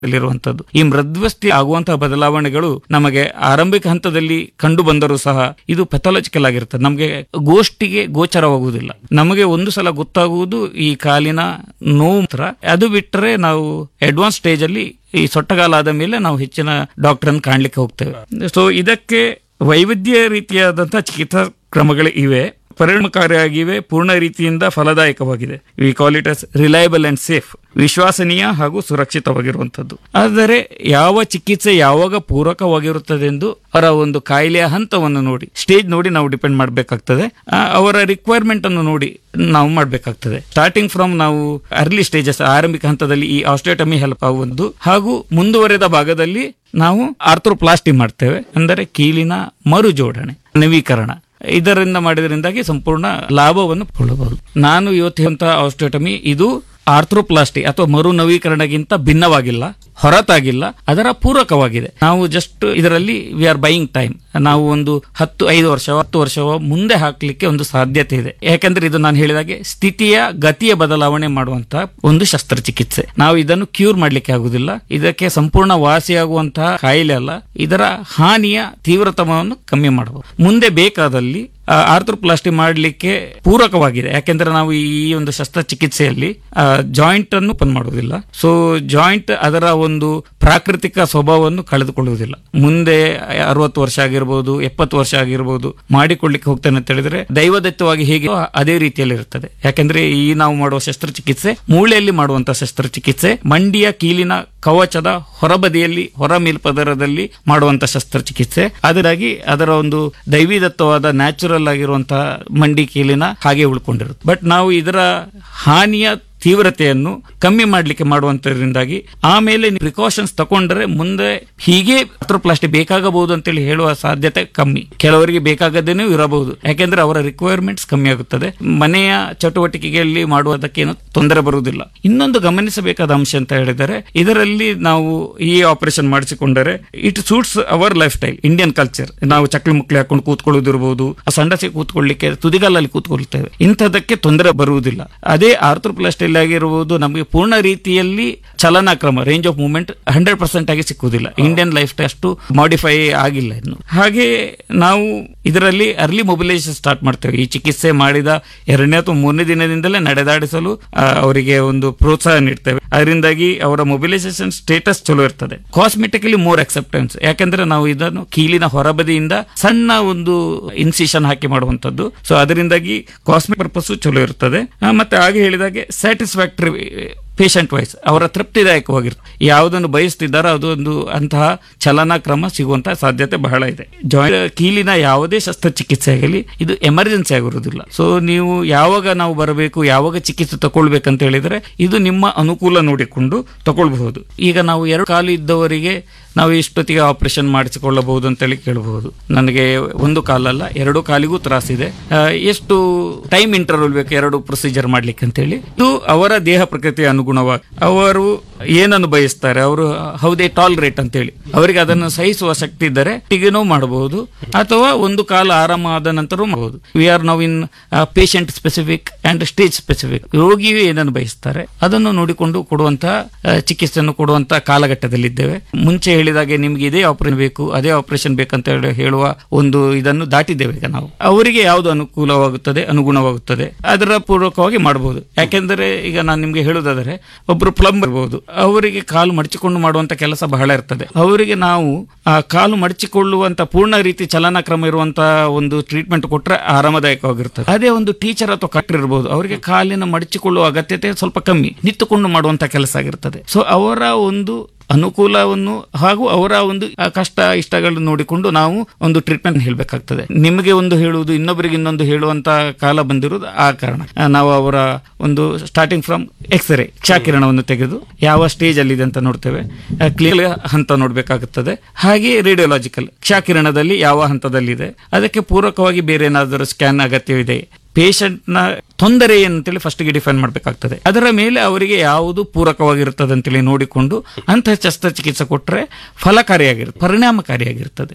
ಇರುವಂತದ್ದು ಈ ಮೃದ್ವಸ್ಥಿ ಆಗುವಂತಹ ಬದಲಾವಣೆಗಳು ನಮಗೆ ಆರಂಭಿಕ ಹಂತದಲ್ಲಿ ಕಂಡು ಬಂದರೂ ಸಹ ಇದು ಪೆಥಾಲಜಿಕಲ್ ಆಗಿರ್ತದೆ ನಮಗೆ ಗೋಷ್ಠಿಗೆ ಗೋಚರವಾಗುವುದಿಲ್ಲ ನಮಗೆ ಒಂದು ಸಲ ಗೊತ್ತಾಗುವುದು ಈ ಕಾಲಿನ ನೋವು ಮಾತ್ರ ಅದು ಬಿಟ್ಟರೆ ನಾವು ಅಡ್ವಾನ್ಸ್ ಸ್ಟೇಜ್ ಅಲ್ಲಿ ಈ ಸೊಟ್ಟಗಾಲ ಆದ ಮೇಲೆ ನಾವು ಹೆಚ್ಚಿನ ಡಾಕ್ಟರ್ ಅನ್ನು ಕಾಣ್ಲಿಕ್ಕೆ ಹೋಗ್ತೇವೆ ಸೊ ಇದಕ್ಕೆ ವೈವಿಧ್ಯ ರೀತಿಯಾದಂತಹ ಚಿಕಿತ್ಸಾ ಕ್ರಮಗಳು ಇವೆ ಪರಿಣಾಮಕಾರಿಯಾಗಿವೆ ಪೂರ್ಣ ರೀತಿಯಿಂದ ಫಲದಾಯಕವಾಗಿದೆ we call it as reliable and safe ವಿಶ್ವಾಸನೀಯ ಹಾಗೂ ಸುರಕ್ಷಿತವಾಗಿರುವಂತದ್ದು ಆದರೆ ಯಾವ ಚಿಕಿತ್ಸೆ ಯಾವಾಗ ಪೂರಕವಾಗಿರುತ್ತದೆ ಎಂದು ಅವರ ಒಂದು ಕಾಯಿಲೆಯ ಹಂತವನ್ನು ನೋಡಿ ಸ್ಟೇಜ್ ನೋಡಿ ನಾವು ಡಿಪೆಂಡ್ ಮಾಡಬೇಕಾಗ್ತದೆ ಅವರ ರಿಕ್ವೈರ್ಮೆಂಟ್ ಅನ್ನು ನೋಡಿ ನಾವು ಮಾಡಬೇಕಾಗ್ತದೆ ಸ್ಟಾರ್ಟಿಂಗ್ ಫ್ರಮ್ ನಾವು ಅರ್ಲಿ ಸ್ಟೇಜಸ್ ಆರಂಭಿಕ ಹಂತದಲ್ಲಿ ಈ ಆಸ್ಟ್ರೇಟಮಿ ಹೆಲ್ಪ್ ಆಗುವುದು ಹಾಗೂ ಮುಂದುವರೆದ ಭಾಗದಲ್ಲಿ ನಾವು ಆರ್ಥ್ರೋಪ್ಲಾಸ್ಟಿ ಮಾಡ್ತೇವೆ ಅಂದರೆ ಕೀಲಿನ ಮರು ಜೋಡಣೆ ನವೀಕರಣ ಇದರಿಂದ ಮಾಡಿದ್ರಿಂದಾಗಿ ಸಂಪೂರ್ಣ ಲಾಭವನ್ನು ಕೊಳ್ಳಬಹುದು ನಾನು ಇವತ್ತಿರುವಂತಹ ಆಸ್ಟ್ರೇಟಮಿ ಇದು ಆರ್ಥ್ರೋಪ್ಲಾಸ್ಟಿ ಅಥವಾ ಮರು ನವೀಕರಣಗಿಂತ ಭಿನ್ನವಾಗಿಲ್ಲ ಹೊರತಾಗಿಲ್ಲ ಅದರ ಪೂರಕವಾಗಿದೆ ನಾವು ಜಸ್ಟ್ ಇದರಲ್ಲಿ ವಿ ಆರ್ ಬೈಯಿಂಗ್ ಟೈಮ್ ನಾವು ಒಂದು ಹತ್ತು ಐದು ವರ್ಷ ಹತ್ತು ವರ್ಷ ಮುಂದೆ ಹಾಕ್ಲಿಕ್ಕೆ ಒಂದು ಸಾಧ್ಯತೆ ಇದೆ ಯಾಕಂದ್ರೆ ಇದು ನಾನು ಹೇಳಿದಾಗೆ ಸ್ಥಿತಿಯ ಗತಿಯ ಬದಲಾವಣೆ ಮಾಡುವಂತಹ ಒಂದು ಶಸ್ತ್ರಚಿಕಿತ್ಸೆ ನಾವು ಇದನ್ನು ಕ್ಯೂರ್ ಮಾಡ್ಲಿಕ್ಕೆ ಆಗುದಿಲ್ಲ ಇದಕ್ಕೆ ಸಂಪೂರ್ಣ ವಾಸಿಯಾಗುವಂತಹ ಕಾಯಿಲೆ ಅಲ್ಲ ಇದರ ಹಾನಿಯ ತೀವ್ರತಮವನ್ನು ಕಮ್ಮಿ ಮಾಡಬಹುದು ಮುಂದೆ ಬೇಕಾದಲ್ಲಿ ಆರ್ಥ್ರೋಪ್ಲಾಸ್ಟಿ ಮಾಡಲಿಕ್ಕೆ ಪೂರಕವಾಗಿದೆ ಯಾಕೆಂದ್ರೆ ನಾವು ಈ ಒಂದು ಶಸ್ತ್ರಚಿಕಿತ್ಸೆಯಲ್ಲಿ ಜಾಯಿಂಟ್ ಅನ್ನು ಓಪನ್ ಮಾಡುವುದಿಲ್ಲ ಸೊ ಜಾಯಿಂಟ್ ಅದರ ಒಂದು ಪ್ರಾಕೃತಿಕ ಸ್ವಭಾವವನ್ನು ಕಳೆದುಕೊಳ್ಳುವುದಿಲ್ಲ ಮುಂದೆ ಅರವತ್ತು ವರ್ಷ ಆಗಿರ್ಬೋದು ಎಪ್ಪತ್ತು ವರ್ಷ ಆಗಿರ್ಬೋದು ಮಾಡಿಕೊಳ್ಳಿಕ್ಕೆ ಹೋಗ್ತೇನೆ ಅಂತ ಹೇಳಿದ್ರೆ ದೈವದತ್ತವಾಗಿ ಹೇಗೆ ಅದೇ ರೀತಿಯಲ್ಲಿ ಇರುತ್ತದೆ ಯಾಕೆಂದ್ರೆ ಈ ನಾವು ಮಾಡುವ ಶಸ್ತ್ರಚಿಕಿತ್ಸೆ ಮೂಳೆಯಲ್ಲಿ ಮಾಡುವಂತಹ ಶಸ್ತ್ರಚಿಕಿತ್ಸೆ ಮಂಡಿಯ ಕೀಲಿನ ಕವಚದ ಹೊರಬದಿಯಲ್ಲಿ ಹೊರ ಮೇಲ್ಪದರದಲ್ಲಿ ಮಾಡುವಂತಹ ಶಸ್ತ್ರಚಿಕಿತ್ಸೆ ಅದರಾಗಿ ಅದರ ಒಂದು ದೈವಿದತ್ತವಾದ ನ್ಯಾಚುರಲ್ ಆಗಿರುವಂತಹ ಮಂಡಿ ಕೀಲಿನ ಹಾಗೆ ಉಳ್ಕೊಂಡಿರುತ್ತೆ ಬಟ್ ನಾವು ಇದರ ಹಾನಿಯ ತೀವ್ರತೆಯನ್ನು ಕಮ್ಮಿ ಮಾಡಲಿಕ್ಕೆ ಮಾಡುವಂತದ್ರಿಂದಾಗಿ ಆಮೇಲೆ ಪ್ರಿಕಾಷನ್ಸ್ ತಗೊಂಡ್ರೆ ಮುಂದೆ ಹೀಗೆ ಆರ್ಥ್ರೋಪ್ಲಾಸ್ಟಿ ಬೇಕಾಗಬಹುದು ಅಂತೇಳಿ ಹೇಳುವ ಸಾಧ್ಯತೆ ಕಮ್ಮಿ ಕೆಲವರಿಗೆ ಬೇಕಾಗದೇನೂ ಇರಬಹುದು ಯಾಕೆಂದ್ರೆ ಅವರ ರಿಕ್ವೈರ್ಮೆಂಟ್ಸ್ ಕಮ್ಮಿ ಆಗುತ್ತದೆ ಮನೆಯ ಚಟುವಟಿಕೆಯಲ್ಲಿ ಮಾಡುವುದಕ್ಕೇನು ತೊಂದರೆ ಬರುವುದಿಲ್ಲ ಇನ್ನೊಂದು ಗಮನಿಸಬೇಕಾದ ಅಂಶ ಅಂತ ಹೇಳಿದರೆ ಇದರಲ್ಲಿ ನಾವು ಈ ಆಪರೇಷನ್ ಮಾಡಿಸಿಕೊಂಡರೆ it suits our life style Indian culture ನಾವು ಚಕ್ಲಿ ಮುಕ್ಲಿ ಹಾಕೊಂಡು ಕೂತ್ಕೊಳ್ಳೋದಿರಬಹುದು ಆ ಸಂಡಸಿ ಕೂತ್ಕೊಳ್ಳಿಕ್ಕೆ ತುದಿಗಾಲಲ್ಲಿ ಕೂತ್ಕೊಳ್ತೇವೆ ಇಂಥದಕ್ಕೆ ತೊಂದರೆ ಬರುವುದಿಲ್ಲ ಅದೇ ಆರ್ಥ್ರೋಪ್ಲಾಸ್ಟಿ ಆಗಿರುವುದು ನಮಗೆ ಪೂರ್ಣ ರೀತಿಯಲ್ಲಿ ಚಲನಾ ಕ್ರಮ range of movement hundred percent ಆಗಿ ಸಿಕ್ಕುವುದಿಲ್ಲ ಇಂಡಿಯನ್ ಲೈಫ್ ಅಷ್ಟು ಮಾಡಿಫೈ ಆಗಿಲ್ಲ ಇನ್ನು ಹಾಗೆ ನಾವು ಇದರಲ್ಲಿ ಅರ್ಲಿ ಮೊಬಿಲೈಸೇಷನ್ ಸ್ಟಾರ್ಟ್ ಮಾಡ್ತೇವೆ ಈ ಚಿಕಿತ್ಸೆ ಮಾಡಿದ ಎರಡನೇ ಅಥವಾ ಮೂರನೇ ದಿನದಿಂದಲೇ ನಡೆದಾಡಿಸಲು ಅವರಿಗೆ ಒಂದು ಪ್ರೋತ್ಸಾಹ ನೀಡ್ತೇವೆ ಅದರಿಂದಾಗಿ ಅವರ ಮೊಬಿಲೈಸೇಷನ್ ಸ್ಟೇಟಸ್ ಚಲೋ ಇರ್ತದೆ ಕಾಸ್ಮೆಟಿಕಲಿ ಮೋರ್ ಅಕ್ಸೆಪ್ಟೆನ್ಸ್ ಯಾಕಂದ್ರೆ ನಾವು ಇದನ್ನು ಕೀಲಿನ ಹೊರಬದಿಯಿಂದ ಸಣ್ಣ ಒಂದು ಇನ್ಸಿಷನ್ ಹಾಕಿ ಮಾಡುವಂತದ್ದು ಸೊ ಅದರಿಂದಾಗಿ ಕಾಸ್ಮೆಟಿಕ್ ಪರ್ಪಸ್ ಚಲೋ ಇರ್ತದೆ ಮತ್ತೆ ಹಾಗೆ ಹೇಳಿದಾಗೆ ಸ್ಯಾಟಿಸ್ಫ್ಯಾಕ್ಟರಿ ಪೇಷಂಟ್ ವೈಸ್ ಅವರ ತೃಪ್ತಿದಾಯಕವಾಗಿರುತ್ತೆ ಯಾವುದನ್ನು ಬಯಸ್ತಿದ್ದಾರೋ ಅದೊಂದು ಅಂತಹ ಚಲನಾ ಕ್ರಮ ಸಿಗುವಂತಹ ಸಾಧ್ಯತೆ ಬಹಳ ಇದೆ ಜಾಯಿಂಟ್ ಕೀಲಿನ ಯಾವುದೇ ಶಸ್ತ್ರಚಿಕಿತ್ಸೆ ಆಗಲಿ ಇದು ಎಮರ್ಜೆನ್ಸಿ ಆಗಿರುವುದಿಲ್ಲ ಸೊ ನೀವು ಯಾವಾಗ ನಾವು ಬರಬೇಕು ಯಾವಾಗ ಚಿಕಿತ್ಸೆ ತಗೊಳ್ಬೇಕಂತ ಹೇಳಿದ್ರೆ ಇದು ನಿಮ್ಮ ಅನುಕೂಲ ನೋಡಿಕೊಂಡು ತಗೊಳ್ಬಹುದು ಈಗ ನಾವು ಎರಡು ಕಾಲು ಇದ್ದವರಿಗೆ ನಾವು ಇಷ್ಟೊತ್ತಿಗೆ ಆಪರೇಷನ್ ಮಾಡಿಸಿಕೊಳ್ಳಬಹುದು ಅಂತೇಳಿ ಕೇಳಬಹುದು ನನಗೆ ಒಂದು ಕಾಲಲ್ಲ ಎರಡು ಕಾಲಿಗೂ ತ್ರಾಸಿದೆ ಎಷ್ಟು ಟೈಮ್ ಇಂಟರ್ವಲ್ ಬೇಕು ಎರಡು ಪ್ರೊಸೀಜರ್ ಮಾಡ್ಲಿಕ್ಕೆ ಅಂತೇಳಿ ಇದು ಅವರ ದೇಹ ಪ್ರಕೃತಿಯ ಅನುಗುಣವಾಗಿ ಅವರು ಏನನ್ನು ಬಯಸ್ತಾರೆ ಅವರು ಹೌದೇ ಟಾಲರೇಟ್ ಅಂತೇಳಿ ಅವರಿಗೆ ಅದನ್ನು ಸಹಿಸುವ ಶಕ್ತಿ ಇದ್ದರೆ ಟಿಗೆನೂ ಮಾಡಬಹುದು ಅಥವಾ ಒಂದು ಕಾಲ ಆರಾಮ ಆದ ನಂತರ ಮಾಡಬಹುದು we are now in patient specific and stage specific ರೋಗಿಯು ಏನನ್ನು ಬಯಸ್ತಾರೆ ಅದನ್ನು ನೋಡಿಕೊಂಡು ಕೊಡುವಂತಹ ಚಿಕಿತ್ಸೆಯನ್ನು ಕೊಡುವಂತಹ ಕಾಲಘಟ್ಟದಲ್ಲಿದ್ದೇವೆ ಮುಂಚೆ ಹೇಳಿದಾಗೆ ನಿಮ್ಗೆ ಇದೇ ಆಪರೇಷನ್ ಬೇಕು ಅದೇ ಆಪರೇಷನ್ ಬೇಕಂತ ಹೇಳಿ ಹೇಳುವ ಒಂದು ಇದನ್ನು ದಾಟಿದ್ದೇವೆ ಈಗ ನಾವು ಅವರಿಗೆ ಯಾವುದು ಅನುಕೂಲವಾಗುತ್ತದೆ ಅನುಗುಣವಾಗುತ್ತದೆ ಅದರ ಪೂರ್ವಕವಾಗಿ ಮಾಡಬಹುದು ಯಾಕೆಂದರೆ ಈಗ ನಾನು ನಿಮ್ಗೆ ಹೇಳುವುದಾದರೆ ಒಬ್ಬರು ಪ್ಲಂಬರ್ ಇರಬಹುದು ಅವರಿಗೆ ಕಾಲು ಮಡಚಿಕೊಂಡು ಮಾಡುವಂತ ಕೆಲಸ ಬಹಳ ಇರ್ತದೆ ಅವರಿಗೆ ನಾವು ಆ ಕಾಲು ಮಡಚಿಕೊಳ್ಳುವಂತ ಪೂರ್ಣ ರೀತಿ ಚಲನಾ ಕ್ರಮ ಇರುವಂತಹ ಒಂದು ಟ್ರೀಟ್ಮೆಂಟ್ ಕೊಟ್ಟರೆ ಆರಾಮದಾಯಕವಾಗಿರ್ತದೆ ಅದೇ ಒಂದು ಟೀಚರ್ ಅಥವಾ ಕಟ್ಟರ್ ಇರಬಹುದು ಅವರಿಗೆ ಕಾಲಿನ ಮಡಚಿಕೊಳ್ಳುವ ಅಗತ್ಯತೆ ಸ್ವಲ್ಪ ಕಮ್ಮಿ ನಿಂತುಕೊಂಡು ಮಾಡುವಂತ ಕೆಲಸ ಆಗಿರ್ತದೆ ಸೊ ಅವರ ಒಂದು ಅನುಕೂಲವನ್ನು ಹಾಗೂ ಅವರ ಒಂದು ಕಷ್ಟ ಇಷ್ಟಗಳನ್ನು ನೋಡಿಕೊಂಡು ನಾವು ಒಂದು ಟ್ರೀಟ್ಮೆಂಟ್ ಹೇಳಬೇಕಾಗ್ತದೆ ನಿಮಗೆ ಒಂದು ಹೇಳುವುದು ಇನ್ನೊಬ್ಬರಿಗೆ ಇನ್ನೊಂದು ಹೇಳುವಂತ ಕಾಲ ಬಂದಿರುವುದು ಆ ಕಾರಣ ನಾವು ಅವರ ಒಂದು ಸ್ಟಾರ್ಟಿಂಗ್ ಫ್ರಮ್ ಎಕ್ಸ್ರೇ ಕ್ಷಾಕಿರಣವನ್ನು ತೆಗೆದು ಯಾವ ಸ್ಟೇಜ್ ಅಲ್ಲಿ ಇದೆ ಅಂತ ನೋಡ್ತೇವೆ ಕ್ಲಿಯರ್ ಹಂತ ನೋಡಬೇಕಾಗುತ್ತದೆ ಹಾಗೆ ರೇಡಿಯೋಲಾಜಿಕಲ್ ಕ್ಷಾಕಿರಣದಲ್ಲಿ ಯಾವ ಹಂತದಲ್ಲಿದೆ ಅದಕ್ಕೆ ಪೂರಕವಾಗಿ ಬೇರೆ ಏನಾದರೂ ಸ್ಕ್ಯಾನ್ ಅಗತ್ಯವಿದೆ ಪೇಷಂಟ್ ನ ತೊಂದರೆ ಏನಂತೇಳಿ ಫಸ್ಟ್ ಗೆ ಡಿಫೈನ್ ಮಾಡಬೇಕಾಗ್ತದೆ ಅದರ ಮೇಲೆ ಅವರಿಗೆ ಯಾವುದು ಪೂರಕವಾಗಿರುತ್ತದೆ ಅಂತೇಳಿ ನೋಡಿಕೊಂಡು ಅಂತಹ ಶಸ್ತ್ರಚಿಕಿತ್ಸೆ ಕೊಟ್ಟರೆ ಫಲಕಾರಿಯಾಗಿರುತ್ತೆ ಪರಿಣಾಮಕಾರಿಯಾಗಿರ್ತದೆ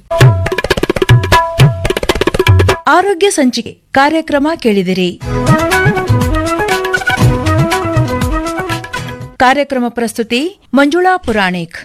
ಆರೋಗ್ಯ ಸಂಚಿಕೆ ಕಾರ್ಯಕ್ರಮ ಕೇಳಿದಿರಿ ಕಾರ್ಯಕ್ರಮ ಪ್ರಸ್ತುತಿ ಮಂಜುಳಾ ಪುರಾಣಿಕ್